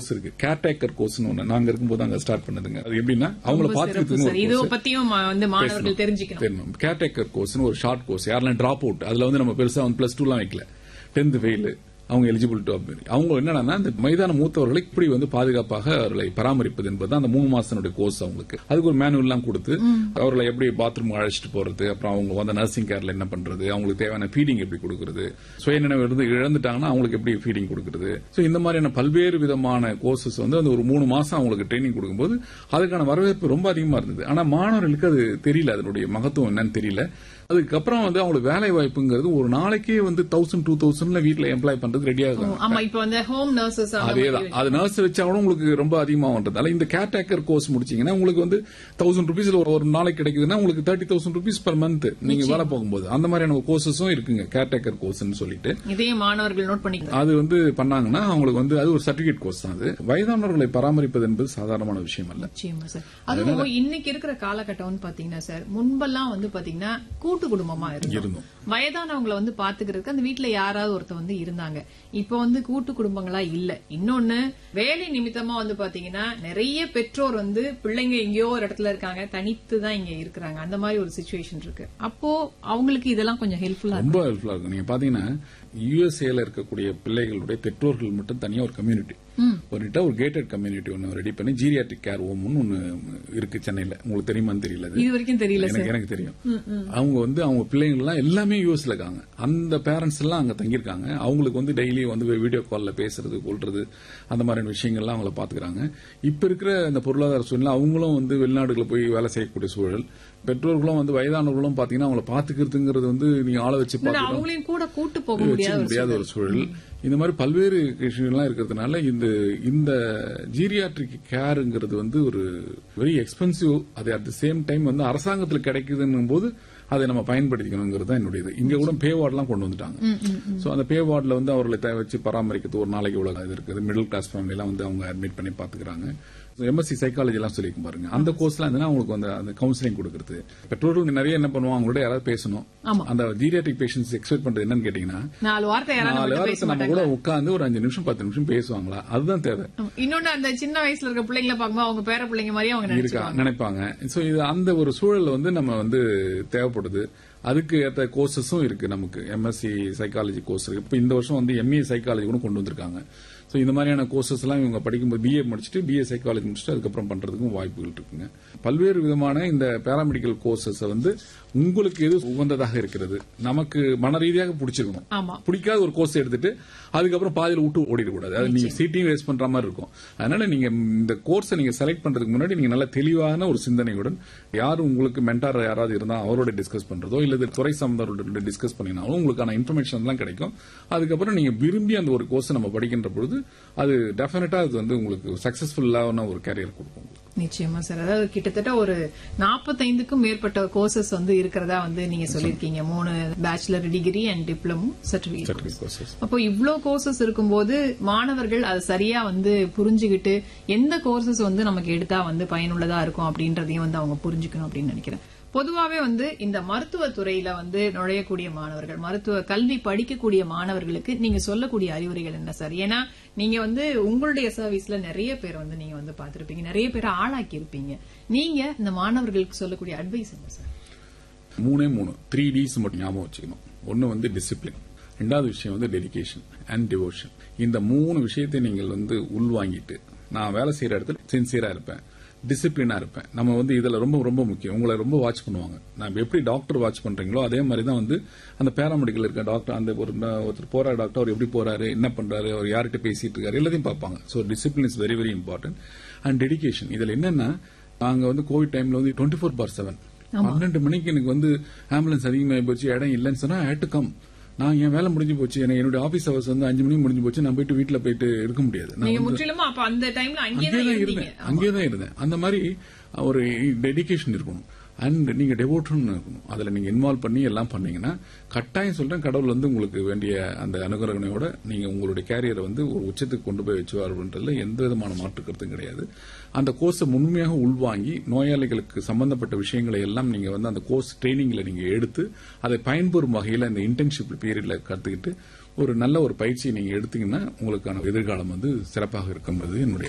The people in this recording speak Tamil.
கோர்ஸ் இருக்கு கேர்டேக்கர் கோர்ஸ்னு ஒண்ணு நாங்க இருக்கும்போது அங்க ஸ்டார்ட் பண்ணதுங்க அது எப்படின்னா அவங்கள ரொம்ப சிறப்பு பாத்துக்கிறதுக்கு சார் இதை பத்தியும் ம- வந்து மாணவர்கள் தெரிஞ்சுக்கணும் தெரியணும் கேர்டேக்கர் கோர்ஸ்னு ஒரு ஷார்ட் கோர்ஸ் யாரெல்லாம் டிராப் அவுட் அதுல வந்து நம்ம பெருசா வந்து பிளஸ் டூலாம் வைக்கல டென்த் ஃபெயில் அவங்க எலிஜிபிள் டு அவங்க என்னன்னா இந்த மைதான மூத்தவர்களை இப்படி வந்து பாதுகாப்பாக அவர்களை பராமரிப்பது என்பது அந்த மூணு மாசத்தினுடைய கோர்ஸ் அவங்களுக்கு அதுக்கு ஒரு மேனுவல் எல்லாம் கொடுத்து அவர்களை எப்படி பாத்ரூம் அழைச்சிட்டு போறது அப்புறம் அவங்க வந்து நர்சிங் கேர்ல என்ன பண்றது அவங்களுக்கு தேவையான ஃபீடிங் எப்படி கொடுக்கறது சுயநினைவு இருந்து இழந்துட்டாங்கன்னா அவங்களுக்கு எப்படி ஃபீடிங் கொடுக்கறது சோ இந்த மாதிரியான பல்வேறு விதமான கோர்சஸ் வந்து அந்த ஒரு மூணு மாசம் அவங்களுக்கு ட்ரைனிங் கொடுக்கும்போது அதுக்கான வரவேற்பு ரொம்ப அதிகமா இருந்தது ஆனா மாணவர்களுக்கு அது தெரியல அதனுடைய மகத்துவம் என்னன்னு தெரியல அதுக்கப்புறம் வந்து அவங்களுக்கு வேலை வாய்ப்புங்கிறது ஒரு நாளைக்கே வந்து தௌசண்ட் டூ தௌசண்ட்ல வீட்டுல எம்ப்ளாய் பண்றது ரெடியா இருக்காங்க ஆமா இப்ப வந்து ஹோம் நர்சஸ் அதேதான் அது நர்ஸ் வச்சா கூட உங்களுக்கு ரொம்ப அதிகமாகன்றதால இந்த கேர்டேக்கர் கோர்ஸ் முடிச்சீங்கன்னா உங்களுக்கு வந்து தௌசண்ட் ருபீஸ்ல ஒரு ஒரு நாளைக்கு கிடைக்குதுன்னா உங்களுக்கு thirty thousand rupees per month நீங்க வேலை போகும்போது அந்த மாதிரியான கோர்சஸும் இருக்குங்க கேர்டேக்கர் கோர்ஸ்னு சொல்லிட்டு இதையும் மாணவர்கள் நோட் பண்ணிக்கணும் அது வந்து பண்ணாங்கன்னா அவங்களுக்கு வந்து அது ஒரு சர்டிபிகேட் கோர்ஸ் தான் அது வயதானவர்களை பராமரிப்பது என்பது சாதாரணமான விஷயம் அல்ல நிச்சயமா சார் அதுவும் இன்னைக்கு இருக்கிற காலகட்டம்னு பாத்தீங்கன்னா சார் முன்பெல்லாம் வந்து பாத்தீங்கன்னா கூட்டு குடும்பமா இருந்தோம் இருந்தோம். வயதானவங்களை வந்து பாத்துக்கிறதுக்கு அந்த வீட்டுல யாராவது ஒருத்தர் வந்து இருந்தாங்க இப்ப வந்து கூட்டு குடும்பங்களா இல்ல இன்னொன்னு வேலை நிமித்தமா வந்து பாத்தீங்கன்னா நிறைய பெற்றோர் வந்து பிள்ளைங்க எங்கேயோ ஒரு இடத்துல இருக்காங்க தனித்து தான் இங்க இருக்கிறாங்க அந்த மாதிரி ஒரு சுச்சுவேஷன் இருக்கு அப்போ அவங்களுக்கு இதெல்லாம் கொஞ்சம் ஹெல்ப்ஃபுல்லா ரொம்ப ஹெல்ப்ஃபுல்லா இருக்கும் நீங்க பாத்தீங்கன்னா யுஎஸ்ஏல இருக்கக்கூடிய பிள்ளைகளுடைய பெற்றோர்கள் மட்டும் தனியா ஒரு கம்யூனிட்டி ஒரு கிட்ட ஒரு கேட்டட் கம்யூனிட்டி ஒன்னு ரெடி பண்ணி ஜீரியாட்டிக் கேர் ஹோம்னு ஒன்னு இருக்கு சென்னையில உங்களுக்கு தெரியுமான்னு தெரியல அது. இது வரைக்கும் தெரியல எனக்கு எனக்கு தெரியும் அவங்க வந்து அவங்க பிள்ளைங்க எல்லாம் எல்லாமே யூஎஸ்ல இருக்காங்க அந்த பேரண்ட்ஸ் எல்லாம் அங்க தங்கியிருக்காங்க அவங்களுக்கு வந்து டெய்லி வந்து வீடியோ கால்ல பேசுறது கொள்றது அந்த மாதிரியான விஷயங்கள்லாம் அவங்கள பாத்துக்கிறாங்க இப்ப இருக்கிற இந்த பொருளாதார சூழ்நிலை அவங்களும் வந்து வெளிநாடுகளை போய் வேலை செய்யக்கூடிய சூழல் பெற்றோர்களும் வந்து வயதானவர்களும் பாத்தீங்கன்னா அவங்கள பாத்துக்கிறதுங்கிறது வந்து நீங்க ஆளை வச்சு பாத்துக்கணும் அவங்களையும் கூட கூட்டு போக வச்சுக்க முடியாத ஒரு முடியாத ஒரு சூழல் இந்த மாதிரி பல்வேறு விஷயங்கள்லாம் இருக்கிறதுனால இந்த இந்த ஜீரியாட்ரிக் கேருங்கிறது வந்து ஒரு வெரி எக்ஸ்பென்சிவ் அது அட் த சேம் டைம் வந்து அரசாங்கத்தில் கிடைக்குதுன்னும் போது அதை நம்ம பயன்படுத்திக்கணுங்கிறது தான் என்னுடைய இது இங்க கூட பே வார்டெல்லாம் கொண்டு வந்துட்டாங்க சோ அந்த பே வார்டில் வந்து அவர்களை தேவை வச்சு பராமரிக்கிறது ஒரு நாளைக்கு இவ்வளவு இது இருக்குது மிடில் கிளாஸ் ஃபேமிலி எல்லாம் வந்து அவங்க அட்மிட் பண்ணி பாத்துக்கிறாங்க எம்எஸ்சி சைக்காலஜி எல்லாம் சொல்லிக்கும் பாருங்க அந்த கோர்ஸ்லாம் இருந்ததுன்னா அவங்களுக்கு வந்து அந்த கவுன்சிலிங் கொடுக்கறது பெற்றோர்கள் நிறைய என்ன பண்ணுவாங்க அவங்களோட யாராவது பேசணும் ஆமா. அந்த ஜீரியாட்டிக் பேஷன்ஸ் எக்ஸ்பெக்ட் பண்றது என்னன்னு கேட்டீங்கன்னா நாலு வார்த்தை யாராவது நாலு நம்மகிட்ட பேச வாரத்தை நம்ம மாட்டாங்க கூட உட்கார்ந்து ஒரு அஞ்சு நிமிஷம் பத்து நிமிஷம் பேசுவாங்களா அதுதான் தேவை இன்னொன்னு அந்த சின்ன வயசுல இருக்க பிள்ளைங்கள பாக்கும்போது அவங்க பேர பிள்ளைங்க மாதிரி அவங்க இருக்கா நினைச்சுப்பாங்க நினைப்பாங்க சோ இது அந்த ஒரு சூழல்ல வந்து நம்ம வந்து தேவைப்படுது அதுக்கு ஏற்ற கோர்சஸும் இருக்கு நமக்கு எம்எஸ்சி சைக்காலஜி கோர்ஸ் இருக்கு இப்போ இந்த வருஷம் வந்து எம்ஏ சைக்காலஜி கூட கொண்டு வந்திருக்காங்க சோ இந்த மாதிரியான கோர்சஸ் எல்லாம் இவங்க படிக்கும்போது பிஏ முடிச்சுட்டு பிஏ சைக்காலஜி முடிச்சுட்டு அதுக்கப்புறம் பண்றதுக்கும் வாய்ப்புகள் இருக்குங்க பல்வேறு விதமான இந்த பேராமெடிக்கல் கோர்சஸ் வந்து உங்களுக்கு எது உகந்ததாக இருக்கிறது நமக்கு மன ரீதியாக பிடிச்சிருக்கணும் ஆமா பிடிக்காத ஒரு கோர்ஸ் எடுத்துட்டு அதுக்கப்புறம் பாதியில விட்டு ஓடிடக்கூடாது அது நீங்க சீட்டையும் வேஸ்ட் பண்ற மாதிரி இருக்கும் அதனால நீங்க இந்த கோர்ஸை நீங்க செலக்ட் பண்றதுக்கு முன்னாடி நீங்க நல்ல தெளிவான ஒரு சிந்தனையுடன் யார் உங்களுக்கு மென்டார் யாராவது இருந்தா அவரோட டிஸ்கஸ் பண்றதோ இல்லது துறை சார்ந்தவரோட டிஸ்கஸ் பண்ணினாலும் உங்களுக்கான இன்ஃபர்மேஷன் எல்லாம் கிடைக்கும் அதுக்கப்புறம் நீங்க விரும்பி அந்த ஒரு கோர்ஸ் நம்ம படிக்கின்ற பொழுது அது டெஃபினட்டா அது வந்து உங்களுக்கு சக்சஸ்ஃபுல்லான ஒரு கேரியர் கொடுக்கும் நிச்சயமா சார் அதாவது கிட்டத்தட்ட ஒரு நாற்பத்தைந்துக்கும் மேற்பட்ட கோர்சஸ் வந்து இருக்கிறதா வந்து நீங்க சொல்லிருக்கீங்க மூணு bachelor degree and diploma certificate certificate courses அப்போ இவ்ளோ கோர்சஸ் இருக்கும்போது மாணவர்கள் அதை சரியா வந்து புரிஞ்சுகிட்டு எந்த கோர்சஸ் வந்து நமக்கு எடுத்தா வந்து பயனுள்ளதா இருக்கும் அப்படின்றதையும் வந்து அவங்க புரிஞ்சுக்கணும் அப்படின்னு நினைக்கிறேன் பொதுவாவே வந்து இந்த மருத்துவ துறையில வந்து நுழையக்கூடிய மாணவர்கள் மருத்துவ கல்வி படிக்கக்கூடிய மாணவர்களுக்கு நீங்க சொல்லக்கூடிய அறிவுரைகள் என்ன சார் ஏன்னா நீங்க வந்து உங்களுடைய சர்வீஸ்ல நிறைய பேர் வந்து நீங்க வந்து பார்த்திருப்பீங்க நிறைய பேரை ஆளாக்கி இருப்பீங்க நீங்க இந்த மாணவர்களுக்கு சொல்லக்கூடிய அட்வைஸ் என்ன சார் மூணே மூணு த்ரீ டிஸ் மட்டும் ஞாபகம் வச்சுக்கணும் ஒன்னு வந்து டிசிப்ளின் ரெண்டாவது விஷயம் வந்து டெடிகேஷன் அண்ட் டிவோஷன் இந்த மூணு விஷயத்தை நீங்கள் வந்து உள்வாங்கிட்டு நான் வேலை செய்யற இடத்துல சின்சியரா இருப்பேன் டிசிப்ளினா இருப்பேன் நம்ம வந்து இதுல ரொம்ப ரொம்ப முக்கியம் உங்களை ரொம்ப வாட்ச் பண்ணுவாங்க நான் எப்படி டாக்டர் வாட்ச் பண்றீங்களோ அதே மாதிரி தான் வந்து அந்த பேராமெடிக்கல் இருக்க டாக்டர் அந்த ஒரு ஒருத்தர் போற டாக்டர் அவர் எப்படி போறாரு என்ன பண்றாரு அவர் யார்கிட்ட பேசிட்டு இருக்காரு எல்லாத்தையும் பார்ப்பாங்க so discipline is very very important and dedication இதுல என்னன்னா நாங்க வந்து கோவிட் டைம்ல வந்து டுவெண்ட்டி ஃபோர் பார் செவன் பன்னெண்டு மணிக்கு எனக்கு வந்து ஆம்புலன்ஸ் அதிகமாகி போச்சு இடம் இல்லைன்னு சொன்னா ஹேட் டு கம் நான் என் வேலை முடிஞ்சு போச்சு எனக்கு என்னுடைய ஆபீஸ் ஹவர்ஸ் வந்து அஞ்சு மணிக்கு முடிஞ்சு போச்சு நான் போயிட்டு வீட்டுல போயிட்டு இருக்க முடியாது நான் நீங்க முற்றிலுமா அப்ப அந்த டைம்ல அங்கேயே தான் அங்கேதான் இருந்தீங்க இருந்தேன் அங்கேதான் இருந்தேன் அந்த மாதிரி ஒரு டெடிகேஷன் இருக்கணும் அண்ட் நீங்க டெவோட்டன் இருக்கணும் அதுல நீங்க இன்வால்வ் பண்ணி எல்லாம் பண்ணீங்கன்னா கட்டாயம் சொல்றேன் கடவுள் வந்து உங்களுக்கு வேண்டிய அந்த அனுகிரகணையோட நீங்க உங்களுடைய கேரியரை வந்து ஒரு உச்சத்துக்கு கொண்டு போய் வச்சுவாருன்றதுல எந்த விதமான மாற்று கருத்தும் கிடையாது அந்த கோர்ஸை முழுமையாக உள்வாங்கி நோயாளிகளுக்கு சம்பந்தப்பட்ட விஷயங்களை எல்லாம் நீங்க வந்து அந்த கோர்ஸ் ட்ரைனிங்ல நீங்க எடுத்து அதை பயன்பெறும் வகையில் அந்த இன்டர்ன்ஷிப் பீரியட்ல கத்துக்கிட்டு ஒரு நல்ல ஒரு பயிற்சியை நீங்க எடுத்தீங்கன்னா உங்களுக்கான எதிர்காலம் வந்து சிறப்பாக இருக்கும்ன்றது என்னுடைய